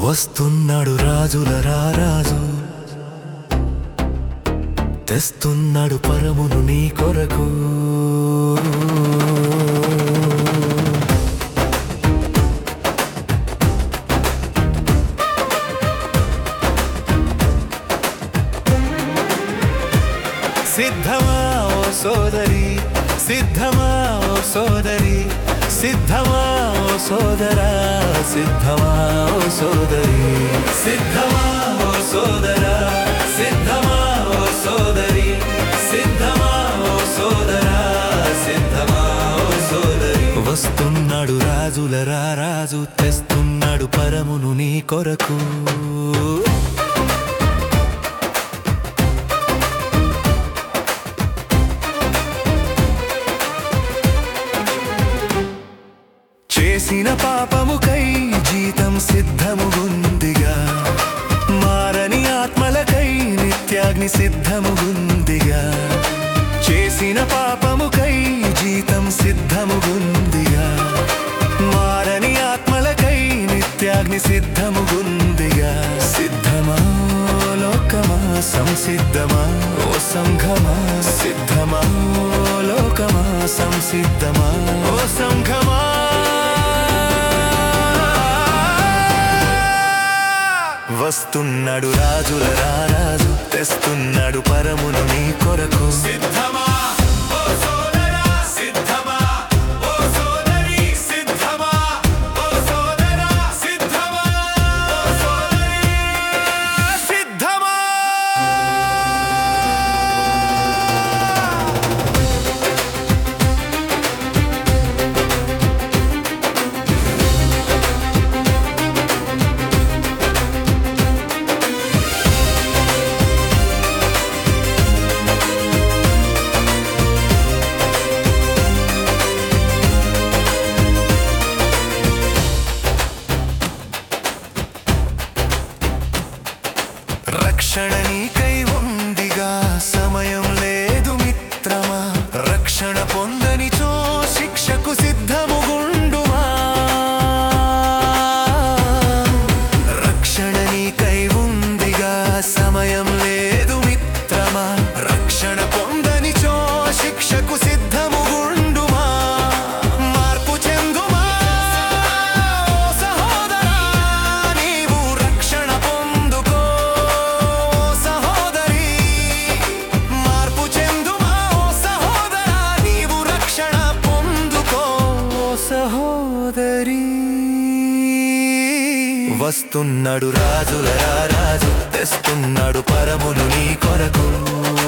వస్తున్నాడు రాజుల రారాజు తెస్తున్నాడు పరమును నీ కొరకు సిద్ధమా ఓ సోదరి సిద్ధమా ఓ సోదరి సిద్ధమా ఓ సోదరా సిద్ధమా ఓ సోదరి సిద్ధమా ఓ సోదరా సిద్ధమా ఓ సోదరి సిద్ధమా ఓ సోదరా సిద్ధమా ఓ సోదరి వస్తున్నాడు రాజుల రారాజు తెస్తున్నాడు పరమును నీ కొరకు చేసిన పాపముకై జీతం సిద్ధముగుందిగా మారని ఆత్మలకై నిత్యాగ్ని సిద్ధముగుందిగా చేసిన పాపముకై జీతం సిద్ధముగుందిగా మారని ఆత్మలకై నిత్యాగ్ని సిద్ధముగుందిగా సిద్ధమా లోకమా సంసిద్ధమా ఓ సంఘమా సిద్ధమా లోకమా సంసిద్ధమా ఓ సంఘమా వస్తున్నాడు రాజుల రారాజు తెస్తున్నాడు పరమును నీ కొరకు సిద్ధమా ఓ సోదరా సిద్ధమా ఓ సోదరి సిద్ధమా ఓ సోదరా సిద్ధమా ఓ సోదరి సిద్ధమా రక్షణ నీకై ఉందిగా సమయం లేదు మిత్రమా రక్షణ పొందనిచో శిక్షకు సిద్ధముగుండుమా రక్షణ నీకై ఉందిగా సమయం లేదు మిత్రమా రక్షణ పొందనిచో శిక్షకు సిద్ధముగుండుమా మార్పు చెందుమా ఓ సహోదరా నీవు రక్షణ పొందుకో సహోదరి మార్పు చెందుమా ఓ సహోదరా నీవు రక్షణ పొందుకో సహోదరి వస్తున్నాడు రాజుల రారాజు తెస్తున్నాడు పరమును నీ కొరకు